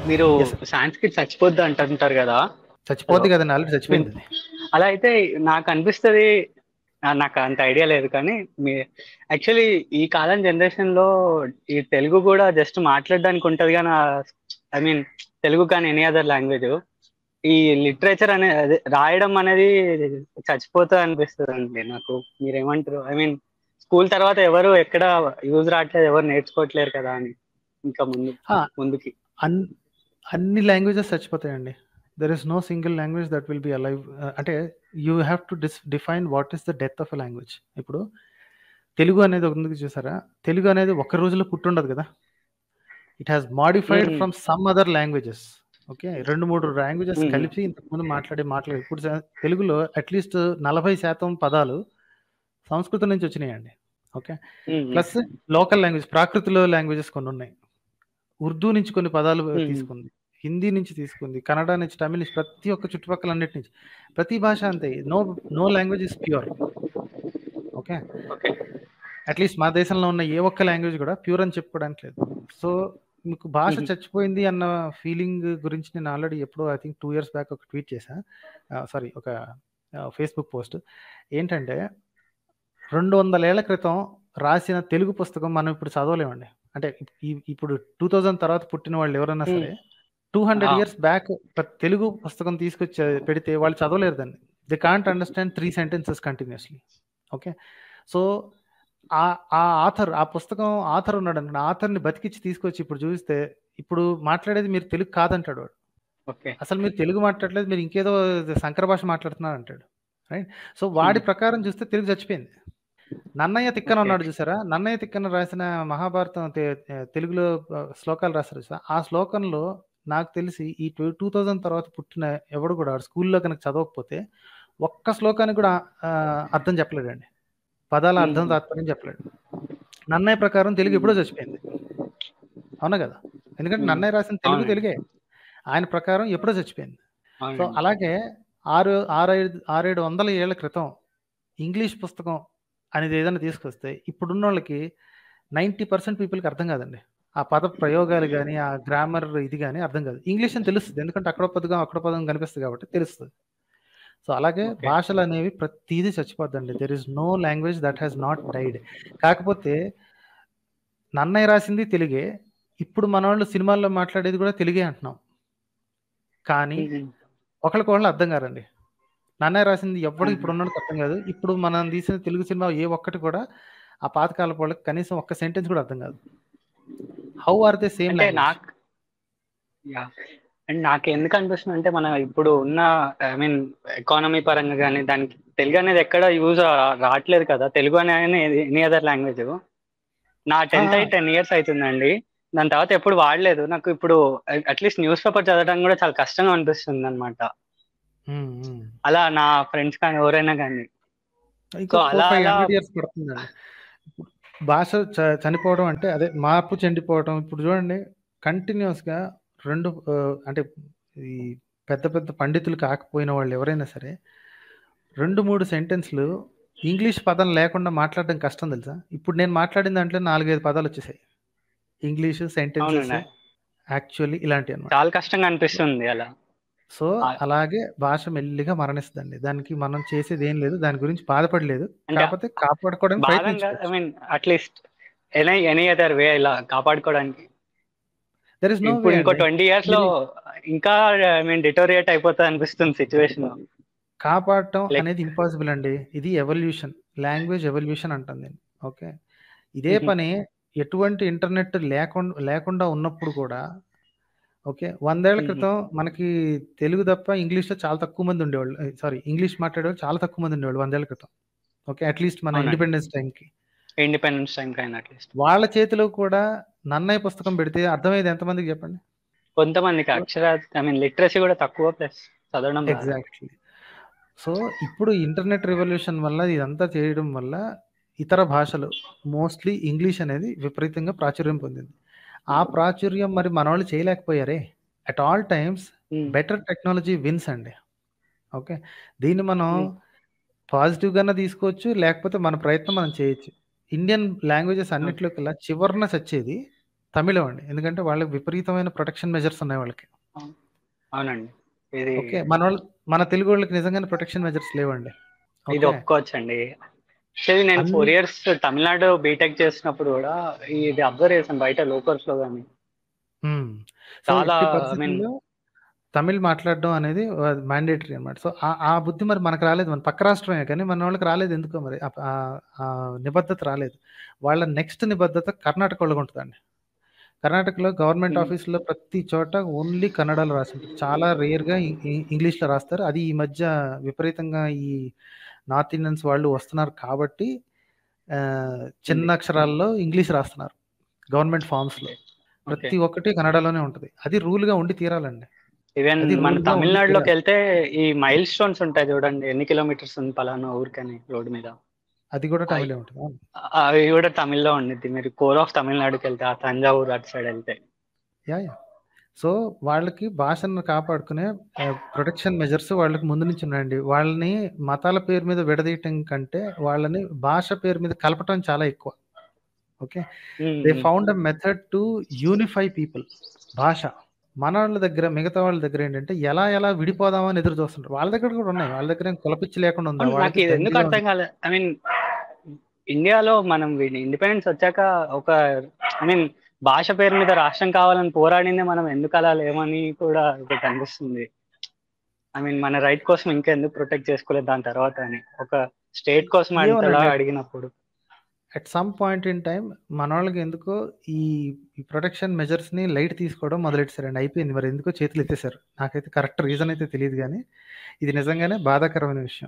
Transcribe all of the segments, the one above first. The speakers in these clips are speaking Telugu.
మీరు Yes, sir. సాంస్క్రిట్ చచ్చిపోద్ది అంటుంటారు కదా చచ్చిపోద్ది కదండి ఆల్రెడీ చచ్చిపోయింది అది. అలా అయితే నాకు అనిపిస్తుంది నాకు అంత ఐడియా లేదు కానీ మీ యాక్చువల్లీ ఈ కాలం జనరేషన్ లో ఈ తెలుగు కూడా జస్ట్ మాట్లాడడానికి ఉంటది కానీ ఐ మీన్ తెలుగు కానీ ఎనీ అదర్ లాంగ్వేజ్ ఈ లిటరేచర్ అనేది అదే రాయడం అనేది చచ్చిపోతుంది అనిపిస్తుంది అండి నాకు మీరేమంటారు ఐ మీన్ స్కూల్ తర్వాత ఎవరు ఎక్కడ యూజ్ రావట్లేదు ఎవరు నేర్చుకోవట్లేరు కదా అని ఇంకా ముందు ఆ, ముందుకి అన్ అన్ని లాంగ్వేజెస్ చచ్చిపోతాయండి there is no single language that will be alive అంటే యూ హ్యావ్ టు డిస్ define what is the death of a language ఇప్పుడు తెలుగు అనేది ఉంది చూసారా తెలుగు అనేది ఒక రోజులో పుట్టుండదు కదా it has modified Mm. From some other languages okay రెండు మూడు లాంగ్వేజెస్ Mm. కలిపి ఇంతకుముందు మాట్లాడే మాట్లాడే ఇప్పుడు స- తెలుగులో అట్లీస్ట్ నలభై శాతం పదాలు సంస్కృతం నుంచి వచ్చినాయండి okay um, plus local language ప్రాకృతిలో లాంగ్వేజెస్ కొన్ని ఉన్నాయి ఉర్దూ నుంచి కొన్ని పదాలు Hmm. తీసుకుంది హిందీ నుంచి తీసుకుంది కన్నడ నుంచి తమిళ నుంచి ప్రతి ఒక్క చుట్టుపక్కల అన్నిటి నుంచి ప్రతి భాష అంతే no no language is pure okay okay at least మా దేశంలో ఉన్న ఏ ఒక్క లాంగ్వేజ్ కూడా ప్యూర్ అని చెప్పుకోవడానికి లేదు సో మీకు భాష Mhm. చచ్చిపోయింది అన్న ఫీలింగ్ గురించి నేను ఆల్రెడీ ఎప్పుడో I think two years back ఒక ట్వీట్ చేశా సారీ ఒక ఫేస్బుక్ పోస్ట్ ఏంటంటే రెండు వందల ఏళ్ల క్రితం రాసిన తెలుగు పుస్తకం మనం ఇప్పుడు చదవలేమండి అంటే ఈ- ఇప్పుడు టూ థౌజండ్ తర్వాత పుట్టిన వాళ్ళు ఎవరైనా సరే two hundred Ah. Years back Telugu పుస్తకం తీసుకొచ్చి పెడితే వాళ్ళు చదవలేరు దాన్ని they can't understand three sentences continuously okay so ఆ ఆ ఆథర్ ఆ పుస్తకం ఆథర్ ఉన్నాడు అనుకోండి ఆథర్ని బతికిచ్చి తీసుకొచ్చి ఇప్పుడు చూస్తే ఇప్పుడు మాట్లాడేది మీరు తెలుగు కాదంటాడు వాడు ఓకే అసలు మీరు తెలుగు మాట్లాడలేదు మీరు ఇంకేదో సంకర భాష మాట్లాడుతున్నారు అంటాడు రైట్ సో వాడి ప్రకారం చూస్తే తెలుగు చచ్చిపోయింది నన్నయ్య తిక్కన Okay. ఉన్నాడు చూసారా నన్నయ్య తిక్కన రాసిన మహాభారతం తె- తెలుగులో ఆ, శ్లోకాలు రాస్తారు చూసా ఆ శ్లోకంలో నాకు తెలిసి ఈ టూ థౌజండ్ తర్వాత పుట్టిన ఎవడు కూడా స్కూల్లో కనుక చదవకపోతే ఒక్క శ్లోకానికి కూడా ఆ, అర్థం చెప్పలేడండి పదాల అర్థం Hmm. తాత్పర్యం చెప్పలేడు నన్నయ్య ప్రకారం తెలుగు ఎప్పుడో చచ్చిపోయింది అవునా కదా ఎందుకంటే Hmm. నన్నయ్య రాసిన తెలుగు అవునండి. తెలుగే ఆయన ప్రకారం ఎప్పుడో చచ్చిపోయింది సో అవునండి. అలాగే ఆరు ఆరైదు ఆరేడు వందల ఏళ్ల క్రితం ఇంగ్లీష్ పుస్తకం అనేది ఏదైనా తీసుకొస్తే ఇప్పుడున్న వాళ్ళకి నైంటీ పర్సెంట్ పీపుల్కి అర్థం కాదండి ఆ పద ప్రయోగాలు కానీ ఆ గ్రామర్ ఇది కానీ అర్థం కాదు ఇంగ్లీష్ అని తెలుస్తుంది ఎందుకంటే అక్కడ పదం అక్కడ పదం కనిపిస్తుంది కాబట్టి తెలుస్తుంది సో అలాగే Okay. భాషలు అనేవి ప్రతిదీ చచ్చిపోద్దండి there is no language that has not died కాకపోతే నన్నయ్య రాసింది తెలుగే ఇప్పుడు మన వాళ్ళు సినిమాల్లో మాట్లాడేది కూడా తెలుగే అంటున్నాం కానీ ఉమ్, ఒకరికొకళ్ళు అర్థం కారండి నన్నయ్య రాసింది ఎవడు Mhm. ఇప్పుడు ఉన్నట్టు అర్థం కాదు ఇప్పుడు మనం తీసిన తెలుగు సినిమా ఏ ఒక్కటి కూడా ఆ పాతకాల వాళ్ళకి కనీసం ఒక్క సెంటెన్స్ కూడా అర్థం కాదు హౌ ఆర్ దే సేమ్ అంటే నాకు యా అండ్ నాకు ఎందుకు అనిపిస్తుంది అంటే మన ఇప్పుడు ఉన్న ఐ మీన్ ఎకానమీ పరంగా కానీ దానికి తెలుగు అనేది ఎక్కడ యూజ్ రావట్లేదు కదా తెలుగు అనే ఎనీ అదర్ లాంగ్వేజ్ నా టెన్త్ అయి టెన్ ఇయర్స్ అవుతుందండి దాని తర్వాత ఎప్పుడు వాడలేదు నాకు ఇప్పుడు అట్లీస్ట్ న్యూస్ పేపర్ చదవడం కూడా చాలా కష్టంగా అనిపిస్తుంది అనమాట అలా నా ఫ్రెండ్స్ కానీ ఎవరైనా కానీ ఇంకో So, అలా- ఫైవ్ అలా- హండ్రెడ్ ఇయర్స్ పడుతుందండి భాష చ- చనిపోవడం అంటే అదే మార్పు చెందిపోవడం ఇప్పుడు చూడండి కంటిన్యూస్ గా రెండు ఆ, అంటే ఈ పెద్ద పెద్ద పండితులు కాకపోయిన వాళ్ళు ఎవరైనా సరే రెండు మూడు సెంటెన్స్లు ఇంగ్లీష్ పదం లేకుండా మాట్లాడడం కష్టం తెలుసా ఇప్పుడు నేను మాట్లాడిన దాంట్లో నాలుగైదు పదాలు వచ్చేసాయి ఇంగ్లీష్ సెంటెన్సెస్ అవునండి యాక్చువల్లీ ఇలాంటివి అనమాట చాలా కష్టంగా అనిపిస్తుంది అలా సో ఆ- అలాగే భాష మెల్లిగా మరణిస్తుందండి దానికి మనం చేసేది ఏం లేదు దాని గురించి బాధపడలేదు అంటే కాకపోతే కాపాడుకోవడానికి బాధంగా ఐ ప్రయత్నించుకోవచ్చు mean at least any any other way ఇలా కాపాడుకోవడానికి దర్ ఇస్ నో ఇప్పుడు ఇంకో ట్వంటీ ఇయర్స్ లో ఇంకా ఐ మీన్ డిటోరియేట్ అయిపోతుంది అనిపిస్తుంది సిచ్యువేషన్ కాపాడటం Like- అనేది ఇంపాసిబుల్ అండి ఇది ఎవల్యూషన్ లాంగ్వేజ్ ఎవల్యూషన్ అంటాను నేను ఓకే ఇదే Mhm. పని ఎటువంటి ఇంటర్నెట్ లేకుండా లేకుండా ఉన్నప్పుడు కూడా ఓకే వందేళ్ల Mhm. క్రితం మనకి తెలుగు తప్ప ఇంగ్లీష్ లో చాలా తక్కువ మంది ఉండేవాళ్ళు సారీ ఇంగ్లీష్ మాట్లాడేవాళ్ళు చాలా తక్కువ మంది ఉండేవాళ్ళు వందేళ్ల క్రితం ఓకే అట్లీస్ట్ మన అవునండి. ఇండిపెండెన్స్ టైంకి ఇండిపెండెన్స్ టైం కైనా అట్లీస్ట్ వాళ్ళ చేతిలో కూడా నన్నయ్య పుస్తకం పెడితే అర్థమయ్యేది ఎంతమందికి చెప్పండి కొంతమందికి అక్షర ఐ మీన్ లిటరసీ కూడా తక్కువ ప్లస్ చదవడం రాదు. ఎగ్జాక్ట్లీ సో ఇప్పుడు ఇంటర్నెట్ రెవల్యూషన్ వల్ల ఇదంతా చేయడం వల్ల ఇతర భాషలు మోస్ట్లీ ఇంగ్లీష్ అనేది విపరీతంగా ప్రాచుర్యం పొందింది ఆ ప్రాచుర్యం మరి మన వాళ్ళు చేయలేకపోయారే at all times um, better technology wins అండి ఓకే దీన్ని మనం Hmm. పాజిటివ్ గానే తీసుకోవచ్చు లేకపోతే మన ప్రయత్నం మనం చేయొచ్చు ఇండియన్ లాంగ్వేజెస్ అన్నిట్లో కల్లా చివరిన చచ్చేది తమిళం అండి ఎందుకంటే వాళ్ళకి విపరీతమైన ప్రొటెక్షన్ మెజర్స్ ఉన్నాయి వాళ్ళకి అవునండి ఇది ఓకే మన వాళ్ళు మన తెలుగు వాళ్ళకి నిజంగానే ప్రొటెక్షన్ మెజర్స్ లేవండి ఇది ఓకే ఒప్పుకోవచ్చండి యాక్చువల్లీ నేను అన్ని- ఫోర్ ఇయర్స్ తమిళనాడు బీటెక్ చేసినప్పుడు కూడా ఇది అబ్జర్వ్ చేశాను బయట లోకల్స్ లో కానీ మ్మ్. సో చాలా, ఎట్టి I mean- పరిస్థితుల్లో తమిళ్ మాట్లాడడం అనేది మ్యాండేటరీ అన్నమాట సో ఆ- ఆ బుద్ధి మరి మనకు రాలేదు మన పక్క రాష్ట్రమే కానీ మన వాళ్ళకి రాలేదు ఎందుకో మరి ఆ- ఆ- ఆ నిబద్ధత రాలేదు వాళ్ళ నెక్స్ట్ నిబద్ధత కర్ణాటక వాళ్ళకి ఉంటుందండి కర్ణాటకలో గవర్నమెంట్ Hmm. ఆఫీసులో ప్రతి చోట ఓన్లీ కన్నడలో రాసి ఉంటుంది చాలా రేర్గా ఇంగ్లీష్లో రాస్తారు అది ఈ మధ్య విపరీతంగా ఈ నార్త్ ఇండియన్స్ వాళ్ళు వస్తున్నారు కాబట్టి ఆ, చిన్న అక్షరాల్లో ఇంగ్లీష్ రాస్తున్నారు గవర్నమెంట్ ఫామ్స్లో ప్రతి ఒక్కటి కన్నడలోనే ఉంటుంది అది రూల్గా ఉండి తీరాలండి ఈవెన్ అది మన rule గా తమిళనాడులోకి ఉంది. వెళ్తే ఈ మైల్ స్టోన్స్ ఉంటాయి చూడండి ఎన్ని కిలోమీటర్స్ ఉంది పలానా ఊరికని రోడ్ మీద అది కూడా తమిళే ఉంటుంది అవును. అవి కూడా తమిళ్లో ఉండిద్ది మీరు కోర్ ఆఫ్ తమిళనాడుకి వెళ్తే ఆ తంజావూరు అటు సైడ్ వెళ్తే యా యా సో వాళ్ళకి భాషను కాపాడుకునే ప్రొటెక్షన్ మెజర్స్ వాళ్ళకి ముందు నుంచి ఉన్నాయండి వాళ్ళని మతాల పేరు మీద విడదీయటం కంటే వాళ్ళని భాష పేరు మీద కలపటం చాలా ఎక్కువ okay um, they um. Found a method to unify people భాష మన వాళ్ళ దగ్గర మిగతా వాళ్ళ దగ్గర ఏంటంటే ఎలా ఎలా విడిపోదామని ఎదురు చూస్తుంటారు వాళ్ళ దగ్గర కూడా ఉన్నాయి వాళ్ళ దగ్గర ఏం కులపిచ్చి లేకుండా ఉందా అవును, నాకు వాళ్ళకి ఇది ఎందుకు దండిగా అర్థం కాలేదు ఐ మీన్ ఇండియాలో మనం ఇండిపెండెన్స్ వచ్చాక ఒక ఐ మీన్ భాష పేరు మీద రాష్ట్రం కావాలని పోరాడిందే మనం ఎందుకు అలా లేమని కూడా ఒకటి అనిపిస్తుంది ఐ మీన్ మన రైట్ కోసం ఇంకా ఎందుకు ప్రొటెక్ట్ చేసుకోలేదు దాని తర్వాత అని ఒక స్టేట్ కోసం అంతలా ఏమోనండి. అడిగినప్పుడు at some point in time మన వాళ్ళకి ఎందుకో ఈ ఈ ప్రొటెక్షన్ మెజర్స్ ని లైట్ తీసుకోవడం మొదలెట్టారండి అయిపోయింది మరి ఎందుకో చేతులు ఎత్తేసారు నాకైతే కరెక్ట్ రీజన్ అయితే తెలియదు కానీ ఇది నిజంగానే బాధాకరమైన విషయం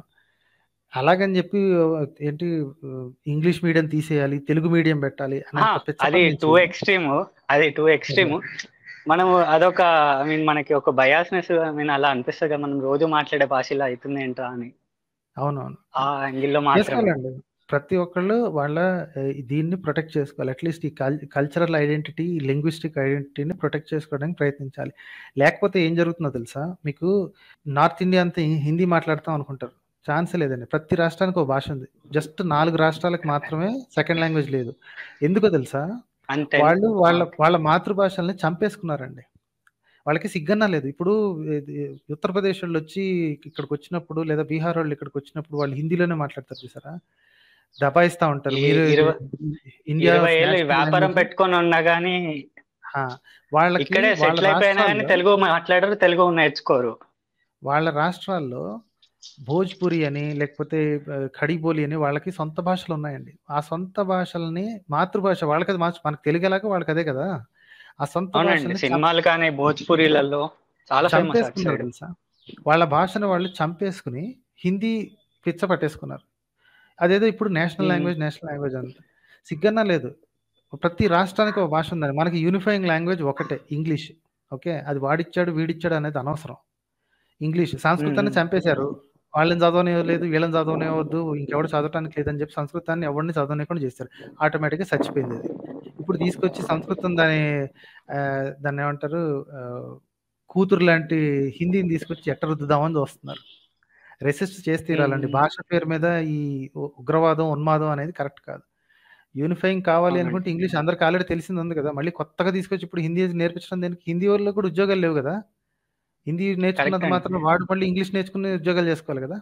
అలాగని చెప్పి ఏంటి ఇంగ్లీష్ మీడియం తీసేయాలి తెలుగు మీడియం పెట్టాలి ఆ, అన్నంత పిచ్చ అది పని నేను టూ చేయను. ఎక్స్ట్రీమ్ అది టూ ఎక్స్ట్రీమ్ మనము అదొక ఐ మీన్ మనకి ఒక బయాస్నెస్ ఐ మీన్ అలా అనిపిస్తుంది కదా, మనం రోజు మాట్లాడే భాష ఇలా అవుతుంది ఏంట్రా అని అవునవును ఆ యాంగిల్లో మాత్రం చేసుకోవాలండి ప్రతి ఒక్కళ్ళు వాళ్ళ ఆ, దీన్ని ప్రొటెక్ట్ చేసుకోవాలి అట్లీస్ట్ ఈ కల్ కల్చరల్ ఐడెంటిటీ లింగ్విస్టిక్ ఐడెంటిటీని ప్రొటెక్ట్ చేసుకోవడానికి ప్రయత్నించాలి లేకపోతే ఏం జరుగుతుందో తెలుసా మీకు నార్త్ ఇండియా అంతా హి- హిందీ మాట్లాడతాం అనుకుంటారు ఛాన్స్ లేదండి ప్రతి రాష్ట్రానికి ఒక భాష ఉంది జస్ట్ నాలుగు రాష్ట్రాలకు మాత్రమే సెకండ్ లాంగ్వేజ్ లేదు ఎందుకో తెలుసా అంతే వాళ్ళు వాళ్ళ వాళ్ళ మాతృభాషల్ని చంపేసుకున్నారండి వాళ్ళకి సిగ్గన్నా లేదు ఇప్పుడు ఇది ఉత్తరప్రదేశ్ వాళ్ళు వచ్చి ఇక్కడికి వచ్చినప్పుడు లేదా బీహార్ వాళ్ళు ఇక్కడికి వచ్చినప్పుడు వాళ్ళు హిందీలోనే మాట్లాడతారు చూసారా దబాయిస్తా ఉంటారు ఈ మీరు ఇరవై- ఇండియా ఇరవై ఏళ్ళు ఈ national వ్యాపారం language- పెట్టుకొని ఉన్నా గానీ ఆ, వాళ్ళకి ఇక్కడే వాళ్ళ సెటిల్ అయిపోయినా గానీ రాష్ట్రాల్లో- తెలుగు మాట్లాడరు తెలుగు నేర్చుకోరు వాళ్ళ రాష్ట్రాల్లో భోజ్పురి అని లేకపోతే ఆ, ఖడీబోలి అని వాళ్ళకి సొంత భాషలు ఉన్నాయండి ఆ సొంత భాషల్ని మాతృభాష వాళ్ళకి అది మార్చు మనకు తెలుగు ఎలాగో వాళ్ళకి అదే కదా ఆ సొంత అవునండి భాషని చంప- సినిమాలు కానీ భోజ్పురీలలో చాలా ఫేమస్ అటు చంపేసుకున్నారు సైడ్ తెలుసా వాళ్ళ భాషను వాళ్ళు చంపేసుకుని హిందీ పిచ్చ పట్టేసుకున్నారు అదేదో ఇప్పుడు national hmm. Language national language అంత సిగ్గన్నా లేదు ప్రతి రాష్ట్రానికి ఒక భాష ఉందండి మనకి యూనిఫైయింగ్ లాంగ్వేజ్ ఒకటే ఇంగ్లీష్ ఓకే అది వాడిచ్చాడు వీడిచ్చాడు అనేది అనవసరం ఇంగ్లీష్ సంస్కృతాన్ని మ్మ్. చంపేశారు వాళ్ళని చదవనివ్వలేదు వీళ్ళని చదవనివ్వద్దు ఇంకెవడు చదవటానికి లేదని చెప్పి సంస్కృతాన్ని ఎవరిని చదవనివ్వకుండా చేస్తారు ఆటోమేటిక్గా చచ్చిపోయింది అది ఇప్పుడు తీసుకొచ్చి సంస్కృతం దాని ఆ, దాన్ని ఏమంటారు ఆ, కూతురు లాంటి హిందీని తీసుకొచ్చి ఎట్ట రుద్దుదామని చూస్తున్నారు రెసిస్ట్ చేసి తీరాలండి మ్మ్. భాష పేరు మీద ఈ ఉ- ఉగ్రవాదం ఉన్మాదం అనేది కరెక్ట్ కాదు యూనిఫైయింగ్ కావాలి అవునండి. అనుకుంటే ఇంగ్లీష్ అందరికి ఆల్రెడీ తెలిసింది ఉంది కదా మళ్ళీ కొత్తగా తీసుకొచ్చి ఇప్పుడు హిందీ నేర్పించడం దానికి హిందీ వాళ్ళు కూడా ఉద్యోగాలు లేవు కదా హిందీ నేర్చుకున్నంత అండి. మాత్రం వాడు మళ్ళీ ఇంగ్లీష్ నేర్చుకుని ఉద్యోగాలు చేసుకోవాలి కదా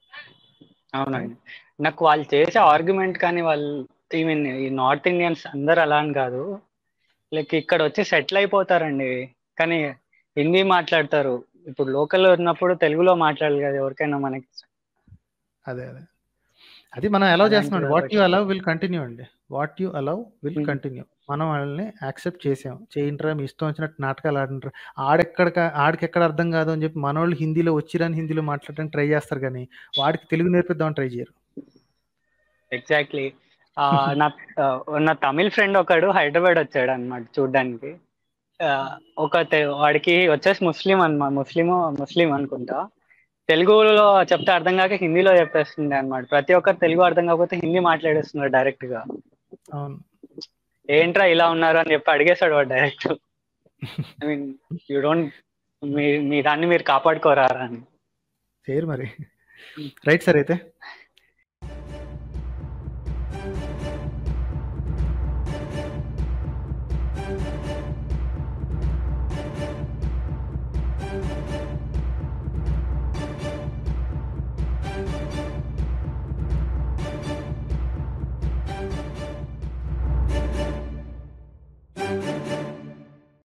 అవునండి నాకు వాళ్ళు చేసే ఆర్గ్యుమెంట్ కానీ వాళ్ళు ఐ మీన్ ఈ నార్త్ ఇండియన్స్ అందరు అలా అని కాదు లైక్ ఇక్కడ వచ్చి సెటిల్ అయిపోతారండి కానీ హిందీ మాట్లాడతారు ఇప్పుడు లోకల్ ఉన్నప్పుడు తెలుగులో మాట్లాడాలి కదా ఎవరికైనా మనకి అదే అదే అది మనం అలౌ అలాంటి చేస్తున్నాం వాట్ యు వాళ్ళకి- అలౌ విల్ కంటిన్యూ అండి what you allow will Hmm. Continue మనం వాళ్ళని యాక్సెప్ట్ చేసాం చేయంట్రా మీ ఇష్టం వచ్చినట్టు నాటకాలు ఆడంటారు ఆడెక్కడ ఆడికి ఎక్కడ అర్థం కాదు అని చెప్పి మనోళ్ళు హిందీలో వచ్చిరని హిందీలో మాట్లాడడానికి ట్రై చేస్తారు కానీ వాడికి తెలుగు నేర్పిద్దామని ట్రై చేయరు ఎగ్జాక్ట్లీ నా ఆ, నా తమిళ్ ఫ్రెండ్ ఒకడు హైదరాబాద్ వచ్చాడు అనమాట చూడ్డానికి ఆ, ఒక తె- వాడికి వచ్చేసి ముస్లిం అన్నమాట ముస్లిం ముస్లిం అనుకుంటా తెలుగులో చెప్తే అర్థం కాక హిందీలో చెప్పేస్తుంది అనమాట ప్రతి ఒక్కరు తెలుగు అర్థం కాకపోతే హిందీ మాట్లాడేస్తున్నారు డైరెక్ట్ గా అవును ఏంట్రా ఇలా ఉన్నారు అని చెప్పి అడిగేశాడు వాడు direct I mean you don't మీ మీ దాన్ని మీరు కాపాడుకోరారా అని చేయరు మరి రైట్ సార్ అయితే